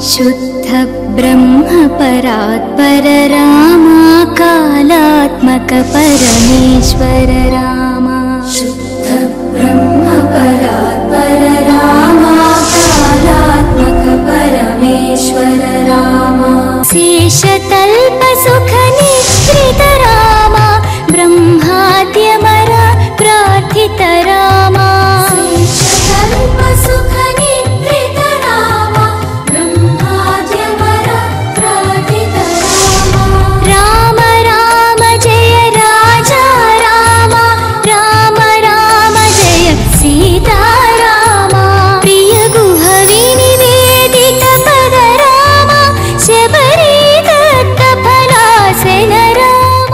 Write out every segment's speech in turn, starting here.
शुद्ध ब्रह्म परात्पर रामा कालात्मक परमेश्वर रामा शुद्ध ब्रह्म परात्पर रामा कालात्मक परमेश्वर रामा शेषतल्प सुख निश्रित रामा ब्रह्माद्यमरा प्रार्थित रामा शेषतल्प सुख निश्रित रामा ब्रह्माद्यमरा प्रार्थित रामा राम राम जय राजा राम राम राम जय सीता राम प्रिय गुह विनिवेदित पद राम शबरी दत्त फलासन राम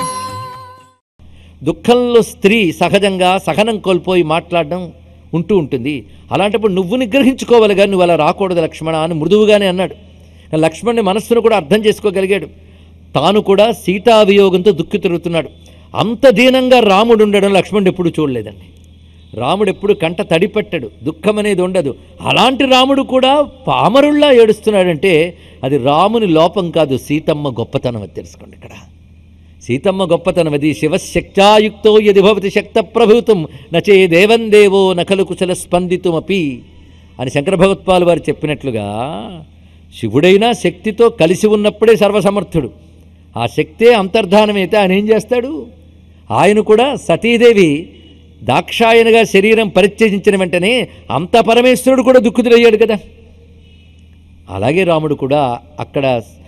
దుఃఖంలో స్త్రీ సహజంగా సహనం కోల్పోయి మాట్లాడడం ఉంటూ ఉంటుంది అలాంటప్పుడు నువ్వు నిగ్రహించుకోవాలి కానీ నువ్వు అలా రాకూడదు లక్ష్మణ అని మృదువుగానే అన్నాడు లక్ష్మణుని మనస్సును కూడా అర్థం చేసుకోగలిగాడు తాను కూడా సీతావియోగంతో దుక్కి తిరుగుతున్నాడు అంత దీనంగా రాముడు ఉండడం లక్ష్మణుడు ఎప్పుడు చూడలేదండి రాముడు ఎప్పుడు కంట తడిపెట్టడు దుఃఖం అనేది ఉండదు అలాంటి రాముడు కూడా పామరుల్లా ఏడుస్తున్నాడంటే అది రాముని లోపం కాదు సీతమ్మ గొప్పతనం అది తెలుసుకోండి ఇక్కడ సీతమ్మ గొప్పతనం అది శివశక్త్యాయుక్తో యది భవతి శక్త ప్రభూతం నచే దేవం దేవో నకలు కుశల స్పందితుమపి అని శంకర భగవత్పాల్ వారు చెప్పినట్లుగా శివుడైనా శక్తితో కలిసి ఉన్నప్పుడే సర్వసమర్థుడు ఆ శక్తే అంతర్ధానమైతే ఆయన ఏం చేస్తాడు ఆయన కూడా సతీదేవి దాక్షాయనగా శరీరం పరిత్యజించిన వెంటనే అంత పరమేశ్వరుడు కూడా దుఃఖితుడయ్యాడు కదా అలాగే రాముడు కూడా అక్కడ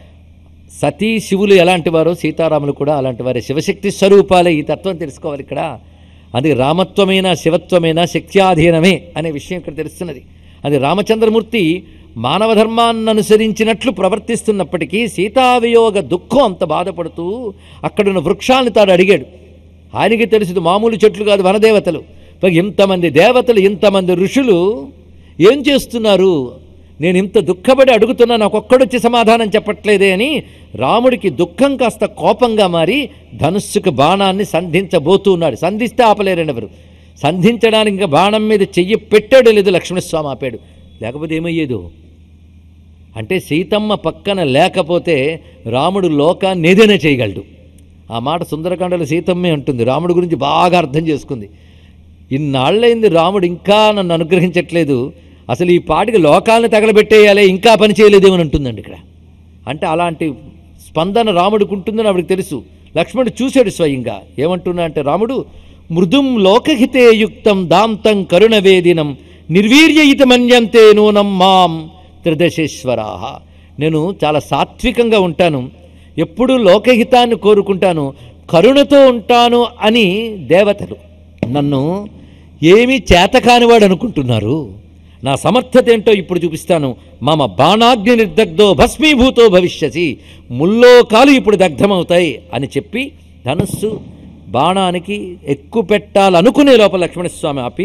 సతీ శివులు ఎలాంటి వారో సీతారాములు కూడా అలాంటి వారే శివశక్తి స్వరూపాలే ఈ తత్వం తెలుసుకోవాలి ఇక్కడ అది రామత్వమైన శివత్వమైన శక్త్యాధీనమే అనే విషయం ఇక్కడ తెలుస్తున్నది అది రామచంద్రమూర్తి మానవ ధర్మాన్ని అనుసరించినట్లు ప్రవర్తిస్తున్నప్పటికీ సీతావియోగ దుఃఖం అంత బాధపడుతూ అక్కడున్న వృక్షాలను తాడు అడిగాడు ఆయనకి తెలుసు మామూలు చెట్లు కాదు వనదేవతలు పైగా ఇంతమంది దేవతలు ఇంతమంది ఋషులు ఏం చేస్తున్నారు నేను ఇంత దుఃఖపడి అడుగుతున్నా నాకు ఒక్కడొచ్చి సమాధానం చెప్పట్లేదే అని రాముడికి దుఃఖం కాస్త కోపంగా మారి ధనుస్సుకు బాణాన్ని సంధించబోతూ ఉన్నాడు సంధిస్తే ఆపలేరండి ఎవరు సంధించడానికి ఇంకా బాణం మీద చెయ్యి పెట్టాడు లేదు లక్ష్మణస్వామి ఆపాడు లేకపోతే ఏమయ్యేదో అంటే సీతమ్మ పక్కన లేకపోతే రాముడు లోకాన్ని ఏదైనా చేయగలడు ఆ మాట సుందరకాండలో సీతమ్మే ఉంటుంది రాముడి గురించి బాగా అర్థం చేసుకుంది ఇన్నాళ్ళైంది రాముడు ఇంకా నన్ను అనుగ్రహించట్లేదు అసలు ఈ పాటికి లోకాలను తగలబెట్టేయాలి ఇంకా పని చేయలేదేమని అంటుందండి ఇక్కడ అంటే అలాంటి స్పందన రాముడికి ఉంటుందని ఆవిడకి తెలుసు లక్ష్మణుడు చూశాడు స్వయంగా ఏమంటున్నా అంటే రాముడు మృదుం లోకహితే యుక్తం దాంతం కరుణవేదినం నిర్వీర్యయితమన్యంతే నూనం మాం త్రిదశేశ్వరాహ నేను చాలా సాత్వికంగా ఉంటాను ఎప్పుడూ లోకహితాన్ని కోరుకుంటాను కరుణతో ఉంటాను అని దేవతలు నన్ను ఏమీ చేతకానివాడు అనుకుంటున్నారు నా సమర్థత ఏంటో ఇప్పుడు చూపిస్తాను మమ బాణాగ్ని నిర్దగ్ధో భస్మీభూతో భవిష్యసి ముల్లోకాలు ఇప్పుడు దగ్ధమవుతాయి అని చెప్పి ధనుస్సు బాణానికి ఎక్కువ పెట్టాలనుకునే లోపల లక్ష్మణస్వామి ఆపి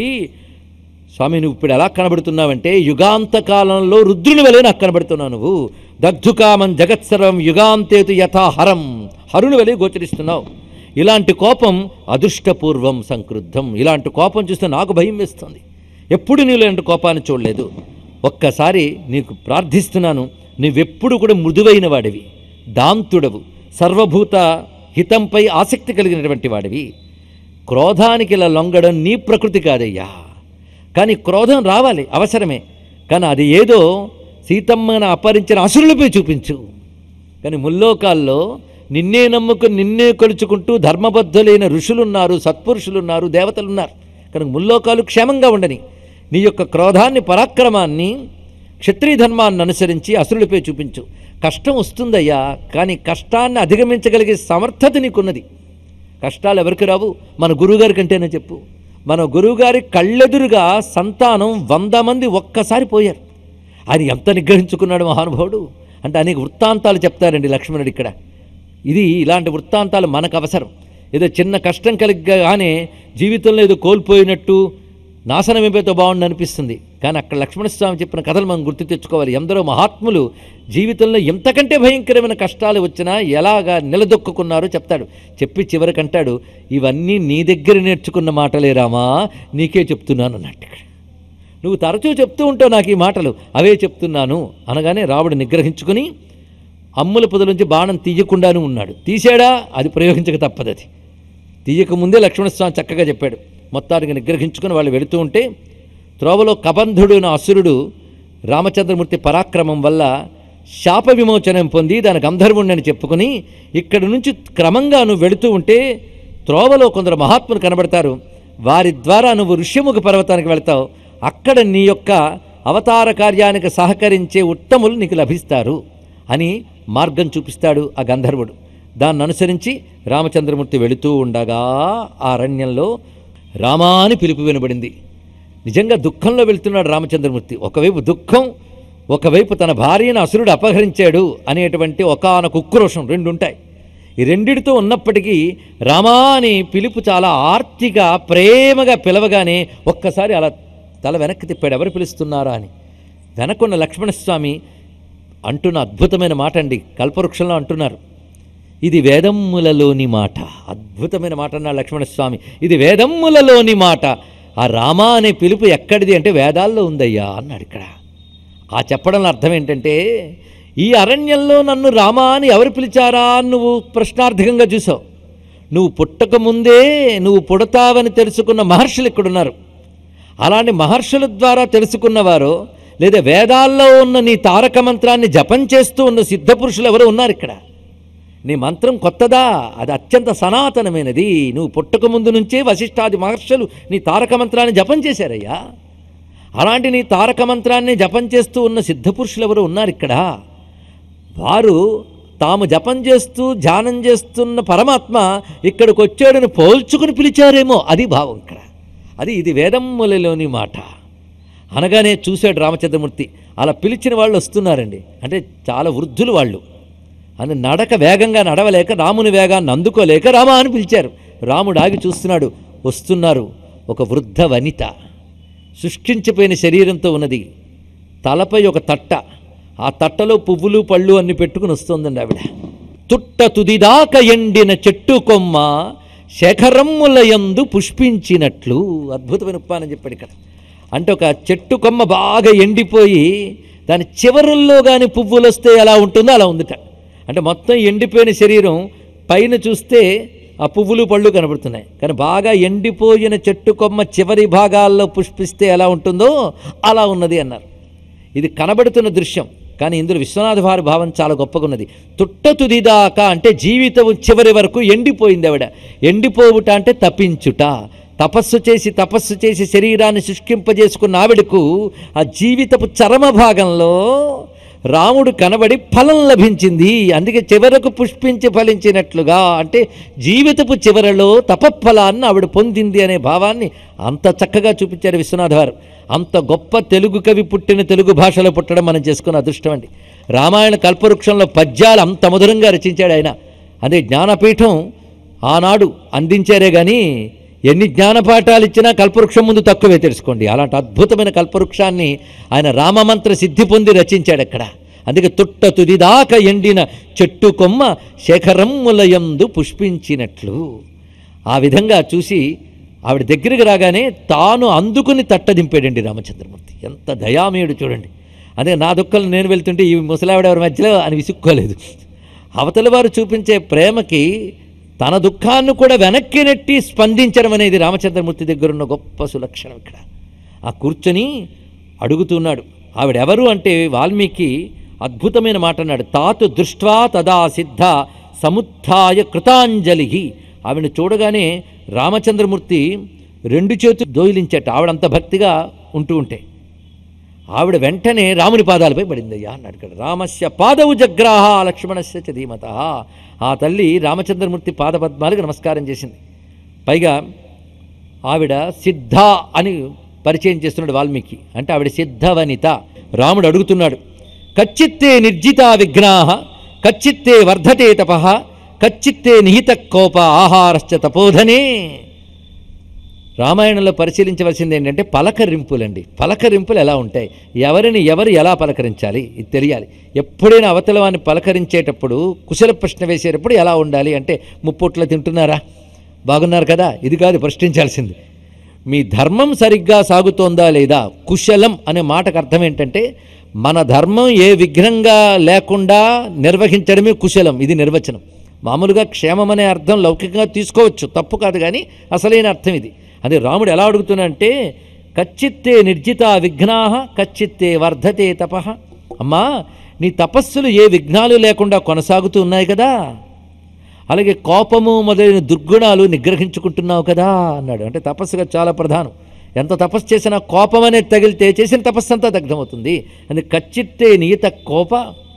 స్వామి నువ్వు ఇప్పుడు ఎలా కనబడుతున్నావంటే యుగాంత కాలంలో రుద్రుని వలె నాకు కనబడుతున్నావు నువ్వు దగ్ధుకామం జగత్సర్వం యుగాంతేతు యథాహరం హరుని వలె గోచరిస్తున్నావు ఇలాంటి కోపం అదృష్టపూర్వం సంక్రుద్ధం ఇలాంటి కోపం చూస్తే నాకు భయం వేస్తుంది ఎప్పుడు నీవు ఇలాంటి కోపాన్ని చూడలేదు ఒక్కసారి నీకు ప్రార్థిస్తున్నాను నువ్వెప్పుడు కూడా మృదువైన వాడివి దాంతుడవు సర్వభూత హితంపై ఆసక్తి కలిగినటువంటి వాడివి క్రోధానికి ఇలా లొంగడం నీ ప్రకృతి కాదయ్యా కానీ క్రోధం రావాలి అవసరమే కానీ అది ఏదో సీతమ్మను అపహరించిన అసురులపై చూపించు కానీ ముల్లోకాల్లో నిన్నే నమ్ముకుని నిన్నే కొలుచుకుంటూ ధర్మబద్ధులైన ఋషులున్నారు సత్పురుషులున్నారు దేవతలున్నారు కనుక ముల్లోకాలు క్షేమంగా ఉండని నీ యొక్క క్రోధాన్ని పరాక్రమాన్ని క్షత్రియ ధర్మాన్ని అనుసరించి అసురులపై చూపించు కష్టం వస్తుందయ్యా కానీ కష్టాన్ని అధిగమించగలిగే సమర్థత నీకున్నది కష్టాలు ఎవరికి రావు మన గురువుగారి కంటేనే చెప్పు మన గురువుగారి కళ్ళెదురుగా సంతానం వంద మంది ఒక్కసారి పోయారు ఆయన ఎంత నిగ్రహించుకున్నాడు మహానుభావుడు అంటే అనేక వృత్తాంతాలు చెప్తారండి లక్ష్మణుడు ఇక్కడ ఇది ఇలాంటి వృత్తాంతాలు మనకు అవసరం ఏదో చిన్న కష్టం కలిగగానే జీవితంలో ఏదో కోల్పోయినట్టు నాశనం అయిపోతే బాగుండు అనిపిస్తుంది కానీ అక్కడ లక్ష్మణస్వామి చెప్పిన కథలు మనం గుర్తు తెచ్చుకోవాలి ఎందరో మహాత్ములు జీవితంలో ఎంతకంటే భయంకరమైన కష్టాలు వచ్చినా ఎలాగా నిలదొక్కున్నారో చెప్తాడు చెప్పి చివరికంటాడు ఇవన్నీ నీ దగ్గర నేర్చుకున్న మాటలే రామా నీకే చెప్తున్నాను అన్నట్టు ఇక్కడ నువ్వు తరచూ చెప్తూ ఉంటావు నాకు ఈ మాటలు అవే చెప్తున్నాను అనగానే రాముడు నిగ్రహించుకుని అమ్ముల పొదలోంచి బాణం తీయకుండానే ఉన్నాడు తీసాడా అది ప్రయోగించక తప్పదది తీయకముందే లక్ష్మణస్వామి చక్కగా చెప్పాడు మొత్తానికి నిగ్రహించుకుని వాళ్ళు వెళుతూ ఉంటే త్రోవలో కబంధుడు అనే అసురుడు రామచంద్రమూర్తి పరాక్రమం వల్ల శాప విమోచనం పొంది దాని గంధర్వుణ్ణని చెప్పుకుని ఇక్కడి నుంచి క్రమంగా నువ్వు వెళుతూ ఉంటే త్రోవలో కొందరు మహాత్ములు కనబడతారు వారి ద్వారా నువ్వు ఋష్యముఖ పర్వతానికి వెళ్తావు అక్కడ నీ యొక్క అవతార కార్యానికి సహకరించే ఉత్తములు నీకు లభిస్తారు అని మార్గం చూపిస్తాడు ఆ గంధర్వుడు దాన్ని అనుసరించి రామచంద్రమూర్తి వెళుతూ ఉండగా ఆ అరణ్యంలో రామా అని పిలుపు వినబడింది నిజంగా దుఃఖంలో వెళ్తున్నాడు రామచంద్రమూర్తి ఒకవైపు దుఃఖం ఒకవైపు తన భార్యను అసురుడు అపహరించాడు అనేటువంటి ఒకానొక ఉక్రోషం రెండు ఉంటాయి ఈ రెండిటితో ఉన్నప్పటికీ రామా అని పిలుపు చాలా ఆర్తిగా ప్రేమగా పిలవగానే ఒక్కసారి అలా తల వెనక్కి తిప్పాడు ఎవరు పిలుస్తున్నారా అని వెనకున్న లక్ష్మణస్వామి అంటున్న అద్భుతమైన మాట అండి కల్పవృక్షంలో అంటున్నారు ఇది వేదమ్ములలోని మాట అద్భుతమైన మాట అన్నాడు లక్ష్మణస్వామి ఇది వేదమ్ములలోని మాట ఆ రామ అనే పిలుపు ఎక్కడిది అంటే వేదాల్లో ఉందయ్యా అన్నాడు ఇక్కడ ఆ చెప్పడంలో అర్థం ఏంటంటే ఈ అరణ్యంలో నన్ను రామా అని ఎవరు పిలిచారా అని నువ్వు ప్రశ్నార్థకంగా చూసావు నువ్వు పుట్టక ముందే నువ్వు పుడతావని తెలుసుకున్న మహర్షులు ఇక్కడున్నారు అలాంటి మహర్షుల ద్వారా తెలుసుకున్నవారు లేదా వేదాల్లో ఉన్న నీ తారక మంత్రాన్ని జపం చేస్తూ ఉన్న సిద్ధపురుషులు ఎవరు ఉన్నారు ఇక్కడ నీ మంత్రం కొత్తదా అది అత్యంత సనాతనమైనది నువ్వు పుట్టక ముందు నుంచే వశిష్ఠాది మహర్షులు నీ తారక మంత్రాన్ని జపం చేశారయ్యా అలాంటి నీ తారక మంత్రాన్ని జపం చేస్తూ ఉన్న సిద్ధపురుషులు ఎవరు ఉన్నారు ఇక్కడ వారు తాము జపం చేస్తూ ధ్యానం చేస్తున్న పరమాత్మ ఇక్కడికి వచ్చాడని పోల్చుకుని పిలిచారేమో అది భావం ఇక్కడ అది ఇది వేదమ్ములలోని మాట అనగానే చూశాడు రామచంద్రమూర్తి అలా పిలిచిన వాళ్ళు వస్తున్నారండి అంటే చాలా వృద్ధులు వాళ్ళు అని నడక వేగంగా నడవలేక రాముని వేగాన్ని అందుకోలేక రామ అని పిలిచారు రాముడు ఆగి చూస్తున్నాడు వస్తున్నారు ఒక వృద్ధ వనిత శుష్కించిపోయిన శరీరంతో ఉన్నది తలపై ఒక తట్ట ఆ తట్టలో పువ్వులు పళ్ళు అన్ని పెట్టుకుని వస్తుందండి ఆవిడ తుట్ట తుదిదాక ఎండిన చెట్టు కొమ్మ శేఖరమ్ములయందు పుష్పించినట్లు అద్భుతమైన ఉపానం చెప్పాడు ఇక్కడ అంటే ఒక చెట్టు కొమ్మ బాగా ఎండిపోయి దాని చివరుల్లో కానీ పువ్వులు వస్తే ఎలా ఉంటుందో అలా ఉందిట అంటే మొత్తం ఎండిపోయిన శరీరం పైన చూస్తే ఆ పువ్వులు పళ్ళు కనబడుతున్నాయి కానీ బాగా ఎండిపోయిన చెట్టు కొమ్మ చివరి భాగాల్లో పుష్పిస్తే ఎలా ఉంటుందో అలా ఉన్నది అన్నారు ఇది కనబడుతున్న దృశ్యం కానీ ఇందులో విశ్వనాథ వారి భావం చాలా గొప్పగా ఉన్నది తుట్ట తుదిదాకా అంటే జీవితం చివరి వరకు ఎండిపోయింది ఆవిడ ఎండిపోవుట అంటే తప్పించుట తపస్సు చేసి తపస్సు చేసి శరీరాన్ని శుష్కింపజేసుకున్న ఆవిడకు ఆ జీవితపు చరమ భాగంలో రాముడు కనబడి ఫలం లభించింది అందుకే చివరకు పుష్పించి ఫలించినట్లుగా అంటే జీవితపు చివరలో తపఫలాన్ని ఆవిడ పొందింది అనే భావాన్ని అంత చక్కగా చూపించారు విశ్వనాథ వారు అంత గొప్ప తెలుగు కవి పుట్టిన తెలుగు భాషలో పుట్టడం మనం చేసుకున్న అదృష్టం అండి రామాయణ కల్పవృక్షంలో పద్యాలు అంత మధురంగా రచించాడు ఆయన అదే జ్ఞానపీఠం ఆనాడు అందించారే కానీ ఎన్ని జ్ఞానపాఠాలు ఇచ్చినా కల్పవృక్షం ముందు తక్కువే తెలుసుకోండి అలాంటి అద్భుతమైన కల్పవృక్షాన్ని ఆయన రామమంత్ర సిద్ధి పొంది రచించాడు అక్కడ అందుకే తుట్ట తుదిదాకా ఎండిన చెట్టు కొమ్మ శేఖరమ్ములయందు పుష్పించినట్లు ఆ విధంగా చూసి ఆవిడ దగ్గరికి రాగానే తాను అందుకుని తట్టదింపాడండి రామచంద్రమూర్తి ఎంత దయామయుడు చూడండి అదే నా దుఃఖాలు నేను వెళ్తుంటే ఈ ముసలావిడ ఎవరి మధ్యలో అని విసుక్కోలేదు అవతల వారు చూపించే ప్రేమకి తన దుఃఖాన్ని కూడా వెనక్కి నెట్టి స్పందించడం అనేది రామచంద్రమూర్తి దగ్గర ఉన్న గొప్ప సులక్షణం ఇక్కడ ఆ కూర్చొని అడుగుతున్నాడు ఆవిడెవరు అంటే వాల్మీకి అద్భుతమైన మాట అన్నాడు తాతు దృష్ట్వా తదా సిద్ధ సముత్థాయ కృతాంజలి ఆవిడని చూడగానే రామచంద్రమూర్తి రెండు చేతులు దోయిలించట ఆవిడంత భక్తిగా ఉంటూ ఉంటే ఆవిడ వెంటనే రాముని పాదాలపై పడిందయ్యా అన్నాడు ఇక్కడ రామస్య పాదవు జగ్రాహ లక్ష్మణస్య చ ధీమత ఆ తల్లి రామచంద్రమూర్తి పాదపద్మాలకు నమస్కారం చేసింది పైగా ఆవిడ సిద్ధ అని పరిచయం చేస్తున్నాడు వాల్మీకి అంటే ఆవిడ సిద్ధవనిత రాముడు అడుగుతున్నాడు కచ్చిత్తే నిర్జిత విఘ్నాహ కచ్చిత్తే వర్ధతే తప కచ్చిత్తే నిహిత కోప ఆహారశ్చ తపోధనే రామాయణంలో పరిశీలించవలసింది ఏంటంటే పలకరింపులండి పలకరింపులు ఎలా ఉంటాయి ఎవరిని ఎవరు ఎలా పలకరించాలి ఇది తెలియాలి ఎప్పుడైనా అవతల వాడిని పలకరించేటప్పుడు కుశల ప్రశ్న వేసేటప్పుడు ఎలా ఉండాలి అంటే ముప్పొట్ల తింటున్నారా బాగున్నారు కదా ఇది కాదు ప్రశ్నించాల్సింది మీ ధర్మం సరిగ్గా సాగుతోందా లేదా కుశలం అనే మాటకు అర్థం ఏంటంటే మన ధర్మం ఏ విఘ్నంగా లేకుండా నిర్వహించడమే కుశలం ఇది నిర్వచనం మామూలుగా క్షేమం అనే అర్థం లౌకికంగా తీసుకోవచ్చు తప్పు కాదు కానీ అసలైన అర్థం ఇది అది రాముడు ఎలా అడుగుతున్నా కచ్చిత్తే నిర్జిత విఘ్నా కచ్చిత్తే వర్ధతే తప అమ్మా నీ తపస్సులు ఏ విఘ్నాలు లేకుండా కొనసాగుతూ ఉన్నాయి కదా అలాగే కోపము మొదలైన దుర్గుణాలు నిగ్రహించుకుంటున్నావు కదా అన్నాడు అంటే తపస్సుగా చాలా ప్రధానం ఎంత తపస్సు చేసినా కోపం అనేది తగిలితే చేసిన తపస్సు అంతా దగ్ధమవుతుంది అది కచ్చిట్టే నియత కోప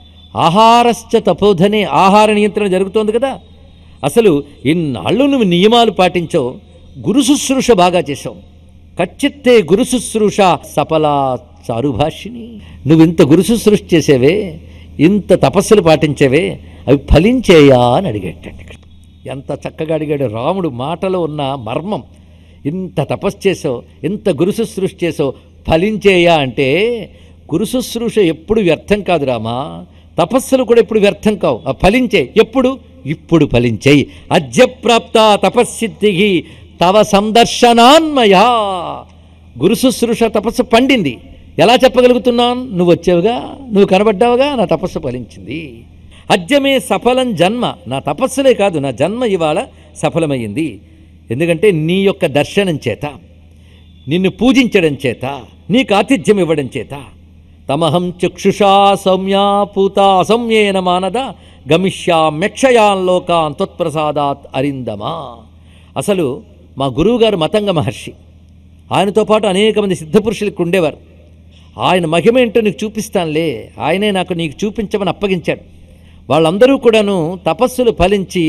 ఆహారశ్చ తపోధనే ఆహార నియంత్రణ జరుగుతోంది కదా అసలు ఇన్నాళ్ళు నువ్వు నియమాలు పాటించావు గురు శుశ్రూష బాగా చేసావు కచ్చిత్తే గురు శుశ్రూష సఫలా చారుభాషిణి నువ్వు ఇంత గురు శుశ్రూష చేసేవే ఇంత తపస్సులు పాటించేవే అవి ఫలించేయా అని అడిగేటండి ఇక్కడ ఎంత చక్కగా అడిగాడు రాముడు మాటలో ఉన్న మర్మం ఇంత తపస్సు చేసావు ఇంత గురు శుశ్రూష చేసావు ఫలించేయా అంటే గురు శుశ్రూష ఎప్పుడు వ్యర్థం కాదు రామా తపస్సులు కూడా ఎప్పుడు వ్యర్థం కావు ఆ ఫలించే ఎప్పుడు ఇప్పుడు ఫలించేయి అద్యప్రాప్త తపస్సిద్ధి తవ సందర్శనాన్మయా గురు శుశ్రూష తపస్సు పండింది ఎలా చెప్పగలుగుతున్నాను నువ్వు వచ్చావుగా నువ్వు కనబడ్డావుగా నా తపస్సు ఫలించింది అద్యమే సఫలం జన్మ నా తపస్సులే కాదు నా జన్మ ఇవాళ సఫలమైంది ఎందుకంటే నీ యొక్క దర్శనం చేత నిన్ను పూజించడం చేత నీకు ఆతిథ్యం ఇవ్వడం చేత తమహం చక్షుషా సౌమ్యా పూత అసౌమ్యేన మానద గమిష్యామ్యక్షయాన్ లోకాన్ త్వత్ప్రసాదాత్ అరిందమా అసలు మా గురువుగారు మతంగ మహర్షి ఆయనతో పాటు అనేక మంది సిద్ధపురుషులకు ఉండేవారు ఆయన మహిమ ఏంటో నీకు చూపిస్తానులే ఆయనే నాకు నీకు చూపించమని అప్పగించాడు వాళ్ళందరూ కూడాను తపస్సులు ఫలించి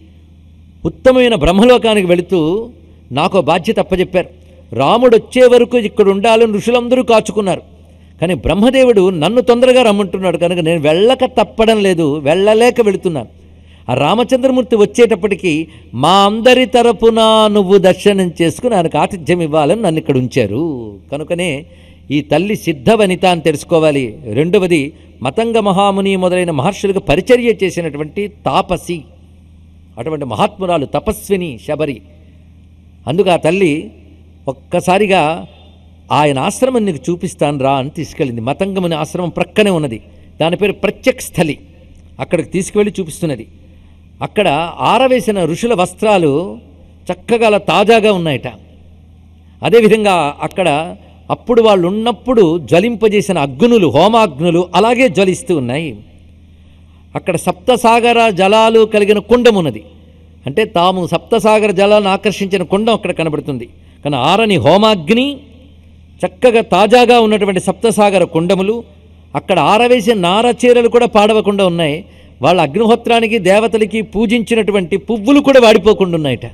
ఉత్తమమైన బ్రహ్మలోకానికి వెళుతూ నాకు బాధ్యత అప్పచెప్పారు రాముడు వచ్చే వరకు ఇక్కడ ఉండాలని ఋషులందరూ కాచుకున్నారు కానీ బ్రహ్మదేవుడు నన్ను తొందరగా రమ్మంటున్నాడు కనుక నేను వెళ్ళక తప్పడం లేదు వెళ్ళలేక వెళుతున్నాను ఆ రామచంద్రమూర్తి వచ్చేటప్పటికి మా అందరి తరపున నువ్వు దర్శనం చేసుకుని ఆయనకు ఆతిథ్యం ఇవ్వాలని నన్ను ఇక్కడ ఉంచారు కనుకనే ఈ తల్లి సిద్ధవనిత అని తెలుసుకోవాలి రెండవది మతంగ మహాముని మొదలైన మహర్షులకు పరిచర్య చేసినటువంటి తాపసి అటువంటి మహాత్మురాలు తపస్విని శబరి అందుకు ఆ తల్లి ఒక్కసారిగా ఆయన ఆశ్రమం నీకు చూపిస్తాను రా అని తీసుకెళ్ళింది మతంగముని ఆశ్రమం ప్రక్కనే ఉన్నది దాని పేరు ప్రత్యక్ స్థలి అక్కడికి తీసుకువెళ్ళి చూపిస్తున్నది అక్కడ ఆరవేసిన ఋషుల వస్త్రాలు చక్కగా అలా తాజాగా ఉన్నాయట అదేవిధంగా అక్కడ అప్పుడు వాళ్ళు ఉన్నప్పుడు జ్వలింపజేసిన అగ్నులు హోమాగ్నులు అలాగే జ్వలిస్తూ ఉన్నాయి అక్కడ సప్తసాగర జలాలు కలిగిన కుండం ఉన్నది అంటే తాము సప్తసాగర జలాలను ఆకర్షించిన కుండం అక్కడ కనబడుతుంది కానీ ఆరని హోమాగ్ని చక్కగా తాజాగా ఉన్నటువంటి సప్తసాగర కుండములు అక్కడ ఆరవేసిన నార చీరలు కూడా పాడవకుండా ఉన్నాయి వాళ్ళ అగ్నిహోత్రానికి దేవతలకి పూజించినటువంటి పువ్వులు కూడా వాడిపోకుండా ఉన్నాయట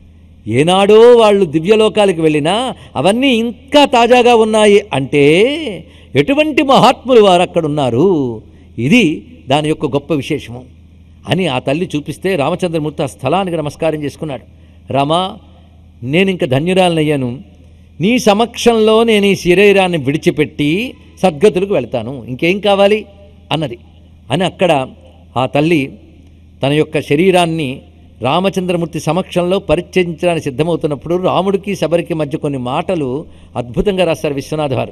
ఏనాడో వాళ్ళు దివ్యలోకాలకు వెళ్ళినా అవన్నీ ఇంకా తాజాగా ఉన్నాయి అంటే ఎటువంటి మహాత్ములు వారు అక్కడ ఉన్నారు ఇది దాని యొక్క గొప్ప విశేషము అని ఆ తల్లి చూపిస్తే రామచంద్రమూర్తి ఆ స్థలానికి నమస్కారం చేసుకున్నాడు రామా నేను ఇంక ధన్యురాలనయ్యాను నీ సమక్షంలో నేను ఈ శరీరాన్ని విడిచిపెట్టి సద్గతులకు వెళ్తాను ఇంకేం కావాలి అన్నది అని అక్కడ ఆ తల్లి తన యొక్క శరీరాన్ని రామచంద్రమూర్తి సమక్షంలో పరిచయించడానికి సిద్ధమవుతున్నప్పుడు రాముడికి శబరికి మధ్య కొన్ని మాటలు అద్భుతంగా రాస్తారు విశ్వనాథ్ వారు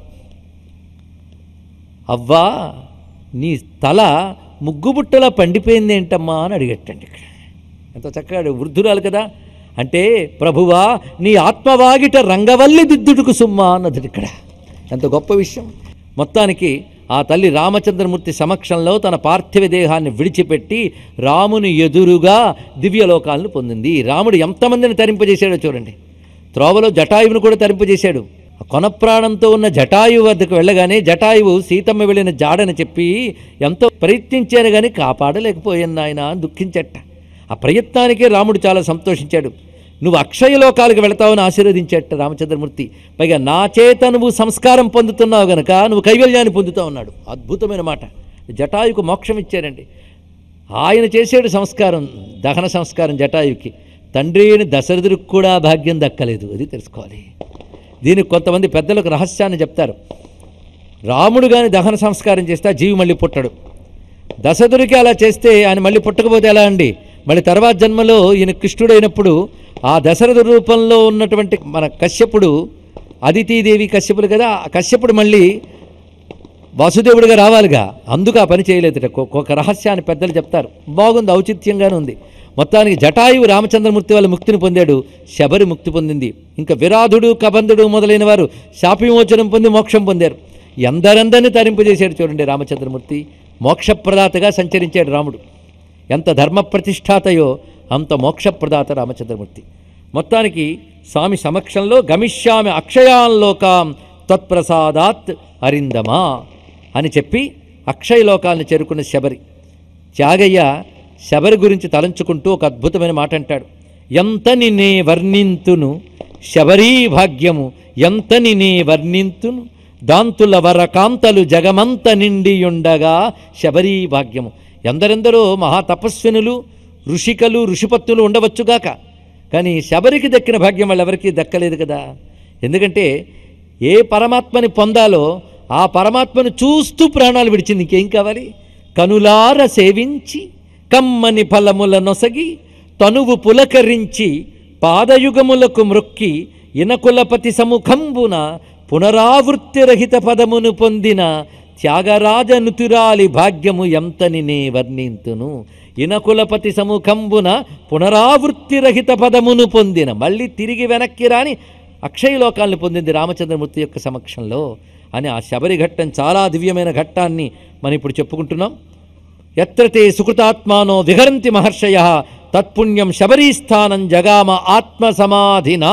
అవ్వా నీ తల ముగ్గుబుట్టలా పండిపోయింది ఏంటమ్మా అని అడిగట్టండి ఇక్కడ ఎంత చక్కగా అడిగాడు. వృద్ధురాలు కదా అంటే ప్రభువా నీ ఆత్మవాగిట రంగవల్లి దిద్దుడుకు సుమ్మా అన్నది ఇక్కడ ఎంత గొప్ప విషయం మొత్తానికి ఆ తల్లి రామచంద్రమూర్తి సమక్షంలో తన పార్థివ దేహాన్ని విడిచిపెట్టి రాముని ఎదురుగా దివ్యలోకాలను పొందింది రాముడు ఎంతమందిని తరింపజేశాడో చూడండి త్రోవలో జటాయువును కూడా తరింపజేశాడు ఆ కొన ప్రాణంతో ఉన్న జటాయువు వద్దకు వెళ్ళగానే జటాయువు సీతమ్మ వెళ్ళిన జాడని చెప్పి ఎంతో ప్రయత్నించాను కానీ కాపాడలేకపోయాను నాయన అని దుఃఖించట ఆ ప్రయత్నానికే రాముడు చాలా సంతోషించాడు నువ్వు అక్షయలోకాలకు వెళతావని ఆశీర్వదించేట రామచంద్రమూర్తి పైగా నా చేత నువ్వు సంస్కారం పొందుతున్నావు గనక నువ్వు కైవల్యాన్ని పొందుతావు అన్నాడు అద్భుతమైన మాట జటాయుకు మోక్షం ఇచ్చారండి ఆయన చేసాడు సంస్కారం దహన సంస్కారం జటాయుకి తండ్రి అని దశరథుడికి కూడా భాగ్యం దక్కలేదు అది తెలుసుకోవాలి దీనికి కొంతమంది పెద్దలకు రహస్యాన్ని చెప్తారు రాముడు గాని దహన సంస్కారం చేస్తే ఆ జీవి మళ్ళీ పుట్టడు దశరథుడికి అలా చేస్తే ఆయన మళ్ళీ పుట్టకపోతే ఎలా అండి మళ్ళీ తర్వాత జన్మలో ఈయన కృష్ణుడైనప్పుడు ఆ దశరథ రూపంలో ఉన్నటువంటి మన కశ్యపుడు అదితీదేవి కశ్యపుడు కదా ఆ కశ్యపుడు మళ్ళీ వాసుదేవుడిగా రావాలిగా అందుకు ఆ పని చేయలేదుట ఒ- ఒక రహస్యాన్ని పెద్దలు చెప్తారు బాగుంది ఔచిత్యంగానే ఉంది మొత్తానికి జటాయువు రామచంద్రమూర్తి వాళ్ళ ముక్తిని పొందాడు శబరి ముక్తి పొందింది ఇంకా విరాధుడు కబంధుడు మొదలైన వారు శాప విమోచనం పొంది మోక్షం పొందారు ఎందరందరినీ తరింపజేశాడు చూడండి రామచంద్రమూర్తి మోక్షప్రదాతగా సంచరించాడు రాముడు ఎంత ధర్మ ప్రతిష్టాతయో అంత మోక్షప్రదాత రామచంద్రమూర్తి మొత్తానికి స్వామి సమక్షంలో గమిష్యామి అక్షయాల్లోకాం తత్ప్రసాదాత్ అరిందమా అని చెప్పి అక్షయలోకాలను చేరుకున్న శబరి త్యాగయ్య శబరి గురించి తలంచుకుంటూ ఒక అద్భుతమైన మాట అంటాడు ఎంతని నే వర్ణింతును శబరీ భాగ్యము ఎంతని నే వర్ణింతును దాంతుల వరకాంతలు జగమంత నిండియుండగా శబరీ భాగ్యము ఎందరెందరో మహాతపస్వినులు ఋషికలు ఋషిపత్నులు ఉండవచ్చుగాక కానీ శబరికి దక్కిన భాగ్యం వాళ్ళెవరికీ దక్కలేదు కదా ఎందుకంటే ఏ పరమాత్మని పొందాలో ఆ పరమాత్మను చూస్తూ ప్రాణాలు విడిచింది ఇంకేం కావాలి కనులార సేవించి కమ్మని ఫలముల నొసగి తనువు పులకరించి పాదయుగములకు మ్రొక్కి ఇనకులపతి సముఖంబున పునరావృత్తిరహిత పదమును పొందిన త్యాగరాజ నుతురాలి భాగ్యము ఎంతని నే వర్ణింతును ఇనకులపతి సముఖంబున పునరావృత్తిరహిత పదమును పొందిన మళ్ళీ తిరిగి వెనక్కి రాని అక్షయలోకాలను పొందింది రామచంద్రమూర్తి యొక్క సమక్షంలో అని ఆ శబరి ఘట్టం చాలా దివ్యమైన ఘట్టాన్ని మనం ఇప్పుడు చెప్పుకుంటున్నాం ఎత్రతే సుకృతాత్మానో విహరంతి మహర్షయ తత్పుణ్యం శబరీస్థానం జగామ ఆత్మ సమాధినా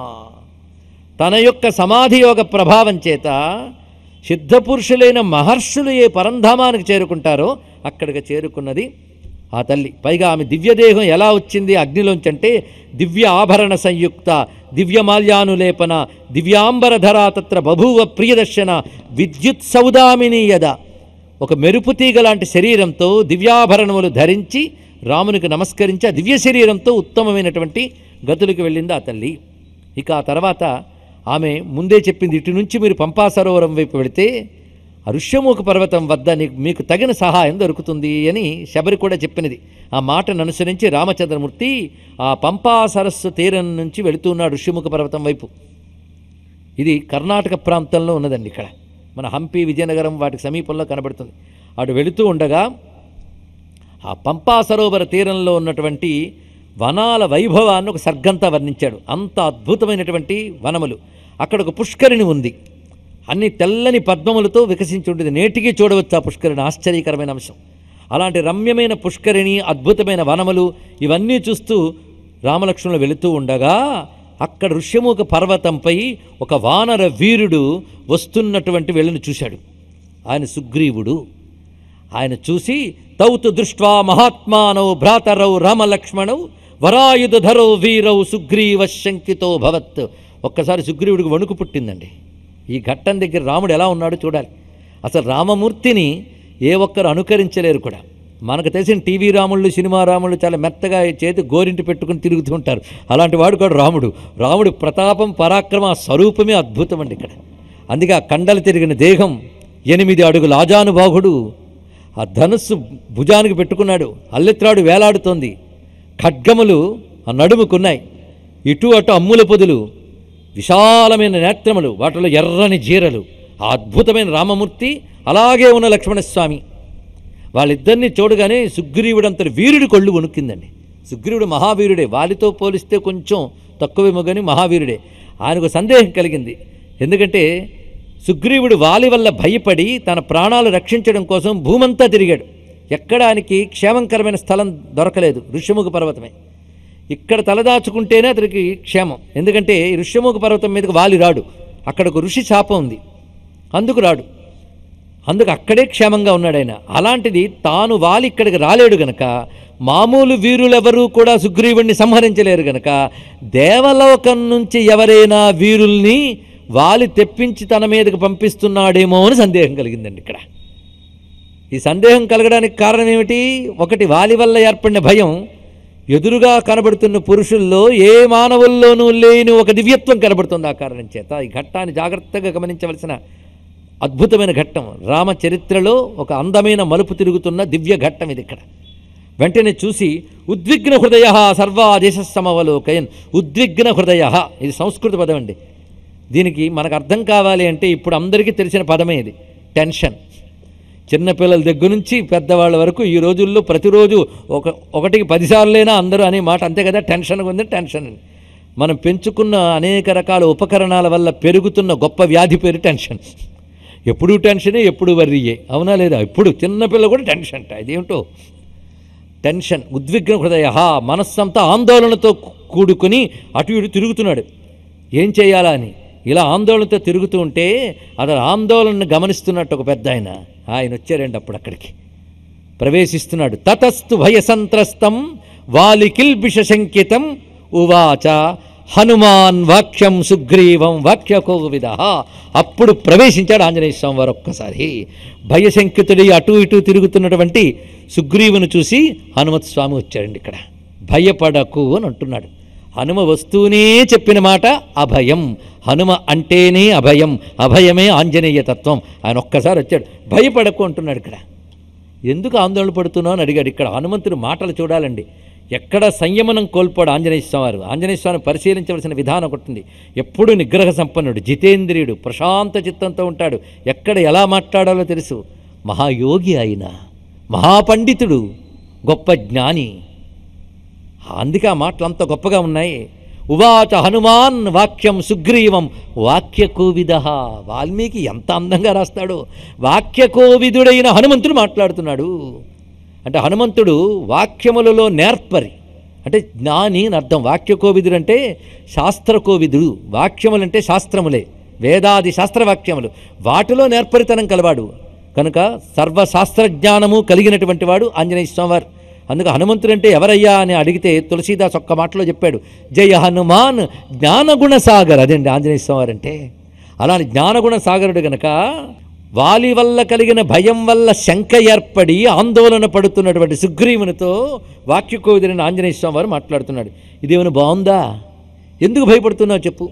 తన యొక్క సమాధి యోగ ప్రభావం చేత సిద్ధపురుషులైన మహర్షులు ఏ పరంధామానికి చేరుకుంటారో అక్కడికి చేరుకున్నది ఆ తల్లి పైగా ఆమె దివ్యదేహం ఎలా వచ్చింది అగ్నిలోంచి అంటే దివ్య ఆభరణ సంయుక్త దివ్యమాల్యానులేపన దివ్యాంబరధరా తత్ర బభూవ ప్రియదర్శన విద్యుత్ సౌదామిని యద ఒక మెరుపు తీగ లాంటి శరీరంతో దివ్యాభరణములు ధరించి రామునికి నమస్కరించి ఆ దివ్య శరీరంతో ఉత్తమమైనటువంటి గతులకు వెళ్ళింది ఆ తల్లి ఇక ఆ తర్వాత ఆమె ముందే చెప్పింది ఇటు నుంచి మీరు పంపా సరోవరం వైపు వెళితే ఆ ఋష్యముఖ పర్వతం వద్ద నీకు మీకు తగిన సహాయం దొరుకుతుంది అని శబరి కూడా చెప్పినది ఆ మాటను అనుసరించి రామచంద్రమూర్తి ఆ పంపా సరస్సు తీరం నుంచి వెళుతున్నాడు ఋష్యముఖ పర్వతం వైపు ఇది కర్ణాటక ప్రాంతంలో ఉన్నదండి ఇక్కడ మన హంపి విజయనగరం వాటికి సమీపంలో కనబడుతుంది అటు వెళుతూ ఉండగా ఆ పంపా సరోవర తీరంలో ఉన్నటువంటి వనాల వైభవాన్ని ఒక సర్గంతా వర్ణించాడు అంత అద్భుతమైనటువంటి వనములు అక్కడ ఒక పుష్కరిణి ఉంది అన్ని తెల్లని పద్మములతో వికసించి ఉంటుంది నేటికి చూడవచ్చు ఆ పుష్కరిణి ఆశ్చర్యకరమైన అంశం అలాంటి రమ్యమైన పుష్కరిణి అద్భుతమైన వనములు ఇవన్నీ చూస్తూ రామలక్ష్మణులు వెళుతూ ఉండగా అక్కడ ఋష్యముఖ పర్వతంపై ఒక వానర వీరుడు వస్తున్నటువంటి వెళ్ళని చూశాడు ఆయన సుగ్రీవుడు ఆయన చూసి తౌతు దృష్ట్వా మహాత్మానౌ భ్రాతరౌ రామలక్ష్మణౌ వరాయుధరౌ వీరౌ సుగ్రీవ శంకితో భవత్ ఒక్కసారి సుగ్రీవుడికి వణుకు పుట్టిందండి ఈ ఘట్టం దగ్గర రాముడు ఎలా ఉన్నాడో చూడాలి అసలు రామమూర్తిని ఏ ఒక్కరు అనుకరించలేరు కూడా మనకు తెలిసిన టీవీ రాముళ్ళు సినిమా రాముళ్ళు చాలా మెత్తగా ఈ చేతి గోరింటి పెట్టుకుని తిరుగుతూ ఉంటారు అలాంటి వాడు కూడా రాముడు రాముడు ప్రతాపం పరాక్రమ ఆ స్వరూపమే అద్భుతం అండి ఇక్కడ అందుకే ఆ కండలు తిరిగిన దేహం ఎనిమిది అడుగుల ఆజానుబాహుడు ఆ ధనుస్సు భుజానికి పెట్టుకున్నాడు అల్లెత్రాడు వేలాడుతోంది ఖడ్గములు ఆ నడుముకున్నాయి ఇటు అటు అమ్ముల పొదులు విశాలమైన నేత్రములు వాటిలో ఎర్రని జీరలు ఆ అద్భుతమైన రామమూర్తి అలాగే ఉన్న లక్ష్మణస్వామి వాళ్ళిద్దరిని చూడగానే సుగ్రీవుడంతటి వీరుడి కొళ్ళు వణుక్కిందండి సుగ్రీవుడు మహావీరుడే వాలితో పోలిస్తే కొంచెం తక్కువేమో కానీ మహావీరుడే ఆయనకు సందేహం కలిగింది ఎందుకంటే సుగ్రీవుడు వాలి వల్ల భయపడి తన ప్రాణాలు రక్షించడం కోసం భూమంతా తిరిగాడు ఎక్కడ ఆయనకి క్షేమంకరమైన స్థలం దొరకలేదు ఋష్యముఖ పర్వతమే ఇక్కడ తలదాచుకుంటేనే అతనికి క్షేమం ఎందుకంటే ఈ ఋష్యముఖ పర్వతం మీదకి వాలి రాడు అక్కడ ఒక ఋషి శాపం ఉంది అందుకు రాడు అందుకు అక్కడే క్షేమంగా ఉన్నాడు ఆయన అలాంటిది తాను వాలి ఇక్కడికి రాలేడు గనక మామూలు వీరులెవరూ కూడా సుగ్రీవుణ్ణి సంహరించలేరు గనక దేవలోకం నుంచి ఎవరైనా వీరుల్ని వాలి తెప్పించి తన మీదకి పంపిస్తున్నాడేమో అని సందేహం కలిగిందండి ఇక్కడ ఈ సందేహం కలగడానికి కారణం ఏమిటి ఒకటి వాలి వల్ల ఏర్పడిన భయం ఎదురుగా కనబడుతున్న పురుషుల్లో ఏ మానవుల్లోనూ లేని ఒక దివ్యత్వం కనబడుతుంది ఆ కారణం చేత ఈ ఘట్టాన్ని జాగ్రత్తగా గమనించవలసిన అద్భుతమైన ఘట్టం రామచరిత్రలో ఒక అందమైన మలుపు తిరుగుతున్న దివ్య ఘట్టం ఇది ఇక్కడ వెంటనే చూసి ఉద్విగ్న హృదయ సర్వాదేశ సమవలోకయన్ ఉద్విగ్న హృదయ ఇది సంస్కృత పదం అండి దీనికి మనకు అర్థం కావాలి అంటే ఇప్పుడు అందరికీ తెలిసిన పదమే ఇది టెన్షన్ చిన్నపిల్లల దగ్గర నుంచి పెద్దవాళ్ళ వరకు ఈ రోజుల్లో ప్రతిరోజు ఒక ఒకటికి పదిసార్లైనా అందరూ అనే మాట అంతే కదా టెన్షన్ ఉంది టెన్షన్ అని మనం పెంచుకున్న అనేక రకాల ఉపకరణాల వల్ల పెరుగుతున్న గొప్ప వ్యాధి పేరు టెన్షన్ ఎప్పుడు టెన్షనే ఎప్పుడు వర్రియే అవునా లేదా ఇప్పుడు చిన్నపిల్ల కూడా టెన్షన్ అంట ఇదేమిటో టెన్షన్ ఉద్విగ్న హృదయ మనస్సంతా ఆందోళనతో కూడుకొని అటు ఇటు తిరుగుతున్నాడు ఏం చేయాలా అని ఇలా ఆందోళనతో తిరుగుతూ ఉంటే అతను ఆందోళనను గమనిస్తున్నట్టు ఒక పెద్ద ఆయన ఆయన వచ్చారండి అప్పుడు అక్కడికి ప్రవేశిస్తున్నాడు తతస్తు భయసంత్రస్తం వాలికిల్బిష శంకితం ఉవాచ హనుమాన్ వాక్యం సుగ్రీవం వాక్యకోవిద అప్పుడు ప్రవేశించాడు ఆంజనేయ స్వామి వారు ఒక్కసారి భయశంకితుడి అటు ఇటు తిరుగుతున్నటువంటి సుగ్రీవును చూసి హనుమత్ స్వామి వచ్చాడండి ఇక్కడ భయపడకు అని అంటున్నాడు హనుమ వస్తూనే చెప్పిన మాట అభయం హనుమ అంటేనే అభయం అభయమే ఆంజనేయ తత్వం ఆయన ఒక్కసారి వచ్చాడు భయపడకు అంటున్నాడు ఇక్కడ ఎందుకు ఆందోళన పడుతున్నావు అని అడిగాడు ఇక్కడ హనుమంతుడి మాటలు చూడాలండి ఎక్కడ సంయమనం కోల్పోడు ఆంజనేయ స్వామి వారు ఆంజనేయ స్వామిని పరిశీలించవలసిన విధానం ఒకటి ఉంది ఎప్పుడు నిగ్రహ సంపన్నుడు జితేంద్రియుడు ప్రశాంత చిత్తంతో ఉంటాడు ఎక్కడ ఎలా మాట్లాడాలో తెలుసు మహాయోగి ఆయన మహాపండితుడు గొప్ప జ్ఞాని అందుకే ఆ మాటలు అంత గొప్పగా ఉన్నాయి ఉవాచ హనుమాన్ వాక్యం సుగ్రీవం వాక్యకోవిద వాల్మీకి ఎంత అందంగా రాస్తాడో వాక్యకోవిదుడైన హనుమంతుడు మాట్లాడుతున్నాడు అంటే హనుమంతుడు వాక్యములలో నేర్పరి అంటే జ్ఞాని అని అర్థం వాక్యకోవిదుడు అంటే శాస్త్రకోవిదుడు వాక్యములంటే శాస్త్రములే వేదాది శాస్త్రవాక్యములు వాటిలో నేర్పరితనం కలవాడు కనుక సర్వశాస్త్రజ్ఞానము కలిగినటువంటి వాడు ఆంజనేయ స్వామివారు అందుకు హనుమంతుడు అంటే ఎవరయ్యా అని అడిగితే తులసీదాస్ ఒక్క మాటలో చెప్పాడు జయ హనుమాన్ జ్ఞానగుణ సాగర్ అదండి ఆంజనేయ స్వామి అంటే అలాని జ్ఞానగుణ సాగరుడు గనక వాలి వల్ల కలిగిన భయం వల్ల శంక ఏర్పడి ఆందోళన పడుతున్నటువంటి సుగ్రీవునితో వాక్యకోవిదిని ఆంజనేయ స్వామి వారు మాట్లాడుతున్నాడు ఇదేమైనా బాగుందా ఎందుకు భయపడుతున్నావు చెప్పు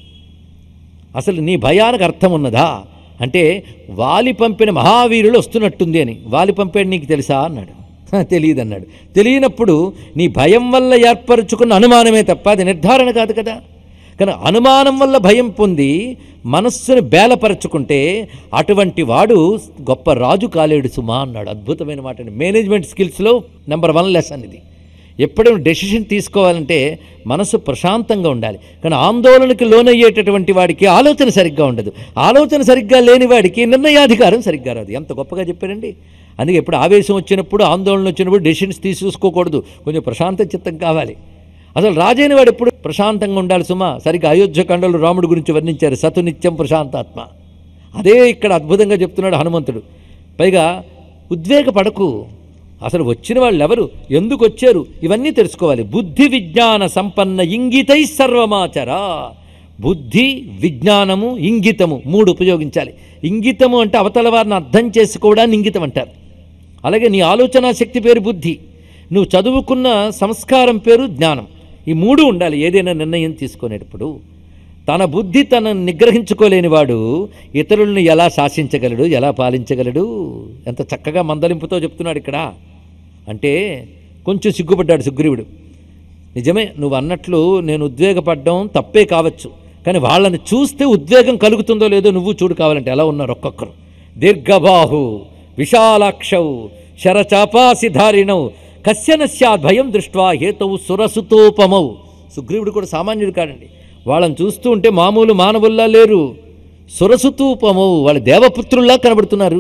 అసలు నీ భయానికి అర్థం ఉన్నదా అంటే వాలి పంపిన మహావీరులు వస్తున్నట్టుంది అని వాలి పంపాడు నీకు తెలుసా అన్నాడు "హ, తెలియదు అన్నాడు తెలియనప్పుడు నీ భయం వల్ల ఏర్పరచుకున్న అనుమానమే తప్ప అది నిర్ధారణ కాదు కదా కానీ అనుమానం వల్ల భయం పొంది మనస్సును బేలపరచుకుంటే అటువంటి వాడు గొప్ప రాజు కాలేడు సుమా అన్నాడు అద్భుతమైన మాట అండి మేనేజ్మెంట్ స్కిల్స్లో నెంబర్ వన్ లెసన్ ఇది ఎప్పుడైనా డెసిషన్ తీసుకోవాలంటే మనసు ప్రశాంతంగా ఉండాలి కానీ ఆందోళనకి లోనయ్యేటటువంటి వాడికి ఆలోచన సరిగ్గా ఉండదు ఆలోచన సరిగ్గా లేని వాడికి నిర్ణయాధికారం సరిగ్గా రాదు ఎంత గొప్పగా చెప్పారండి అందుకే ఎప్పుడు ఆవేశం వచ్చినప్పుడు ఆందోళన వచ్చినప్పుడు డెసిషన్స్ తీసుకోకూడదు కొంచెం ప్రశాంత చిత్తం కావాలి అసలు రాజైన వాడు ఎప్పుడు ప్రశాంతంగా ఉండాలి సుమా సరిగ్గా అయోధ్యకాండలో రాముడి గురించి వర్ణించారు సతు నిత్యం ప్రశాంతాత్మ అదే ఇక్కడ అద్భుతంగా చెప్తున్నాడు హనుమంతుడు పైగా ఉద్వేగపడకు అసలు వచ్చిన వాళ్ళు ఎవరు ఎందుకు వచ్చారు ఇవన్నీ తెలుసుకోవాలి బుద్ధి విజ్ఞాన సంపన్న ఇంగితై సర్వమాచర బుద్ధి విజ్ఞానము ఇంగితము మూడు ఉపయోగించాలి ఇంగితము అంటే అవతల వారిని అర్థం చేసుకోవడాన్ని ఇంగితం అంటారు అలాగే నీ ఆలోచన శక్తి పేరు బుద్ధి నువ్వు చదువుకున్న సంస్కారం పేరు జ్ఞానం ఈ మూడు ఉండాలి ఏదైనా నిర్ణయం తీసుకునేటప్పుడు తన బుద్ధి తనను నిగ్రహించుకోలేని వాడు ఇతరులను ఎలా శాసించగలడు ఎలా పాలించగలడు ఎంత చక్కగా మందలింపుతో చెప్తున్నాడు ఇక్కడ అంటే కొంచెం సిగ్గుపడ్డాడు సుగ్రీవుడు నిజమే నువ్వు అన్నట్లు నేను ఉద్వేగపడ్డం తప్పే కావచ్చు కానీ వాళ్ళని చూస్తే ఉద్వేగం కలుగుతుందో లేదో నువ్వు చూడు కావాలంటే ఎలా ఉన్నారు ఒక్కొక్కరు దీర్ఘబాహు విశాలాక్షౌ శరచాపాసిధారిణౌ కశ్యన స్యాద్ భయం దృష్ట్వా హేతవు సురసుతోపమౌ సుగ్రీవుడు కూడా సామాన్యుడు కాడండి వాళ్ళని చూస్తూ ఉంటే మామూలు మానవుల్లా లేరు సురసుతూపమౌ వాళ్ళ దేవపుత్రుల్లా కనబడుతున్నారు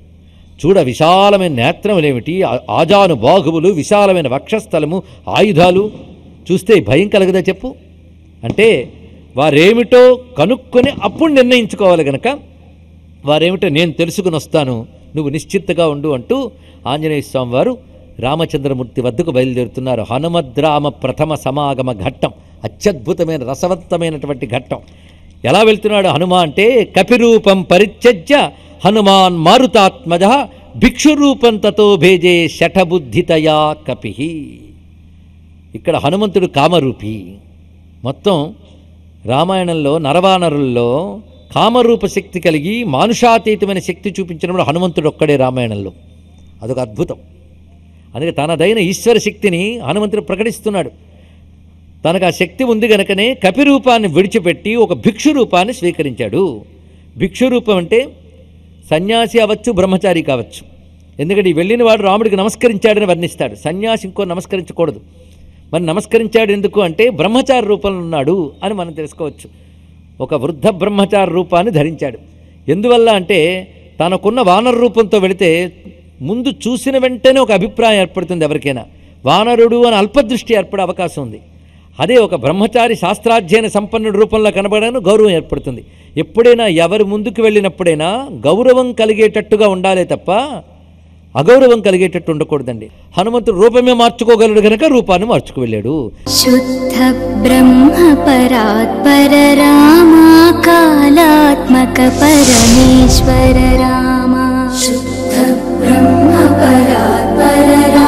చూడ విశాలమైన నేత్రములేమిటి ఆ- ఆజాను బాహువులు విశాలమైన వక్షస్థలము ఆయుధాలు చూస్తే భయం కలగదా చెప్పు అంటే వారేమిటో కనుక్కొని అప్పుడు నిర్ణయించుకోవాలి గనక వారేమిటో నేను తెలుసుకుని వస్తాను నువ్వు నిశ్చిత్తగా ఉండు అంటూ ఆంజనేయ స్వామి వారు రామచంద్రమూర్తి వద్దకు బయలుదేరుతున్నారు హనుమద్రామ ప్రథమ సమాగమ ఘట్టం అత్యద్భుతమైన రసవత్తమైనటువంటి ఘట్టం ఎలా వెళ్తున్నాడు హనుమ అంటే కపిరూపం పరిత్యజ్య హనుమాన్ మారుతాత్మజ భిక్షురూపం తతో భేజే శఠబుద్ధితయా కపి ఇక్కడ హనుమంతుడు కామరూపి మొత్తం రామాయణంలో నరవానరుల్లో కామరూప శక్తి కలిగి మానుషాతీతమైన శక్తి చూపించినప్పుడు హనుమంతుడు ఒక్కడే రామాయణంలో అదొక అద్భుతం అందుకే తనదైన ఈశ్వర శక్తిని హనుమంతుడు ప్రకటిస్తున్నాడు తనకు ఆ శక్తి ఉంది గనుకనే కపి రూపాన్ని విడిచిపెట్టి ఒక భిక్షు రూపాన్ని స్వీకరించాడు భిక్షు రూపం అంటే సన్యాసి అవ్వచ్చు బ్రహ్మచారి కావచ్చు ఎందుకంటే ఈ వెళ్ళిన వాడు రాముడికి నమస్కరించాడని వర్ణిస్తాడు సన్యాసి ఇంకో నమస్కరించకూడదు మరి నమస్కరించాడు ఎందుకు అంటే బ్రహ్మచారి రూపంలో ఉన్నాడు అని మనం తెలుసుకోవచ్చు ఒక వృద్ధ బ్రహ్మచారి రూపాన్ని ధరించాడు ఎందువల్ల అంటే తనకున్న వానర రూపంతో వెళితే ముందు చూసిన వెంటనే ఒక అభిప్రాయం ఏర్పడుతుంది ఎవరికైనా వానరుడు అని అల్పదృష్టి ఏర్పడే అవకాశం ఉంది అదే ఒక బ్రహ్మచారి శాస్త్రాధ్యయన సంపన్నుడి రూపంలో కనబడను గౌరవం ఏర్పడుతుంది ఎప్పుడైనా ఎవరి ముందుకు వెళ్ళినప్పుడైనా గౌరవం కలిగేటట్టుగా ఉండాలే తప్ప అగౌరవం కలిగేటట్టు ఉండకూడదండి హనుమంతుడు రూపమే మార్చుకోగలడు కనుక రూపాన్ని మార్చుకు వెళ్ళాడు शुद्ध ब्रह्म परात्पर रामा कालात्मक परमेश्वर रामा शुद्ध ब्रह्म परात्पर रामा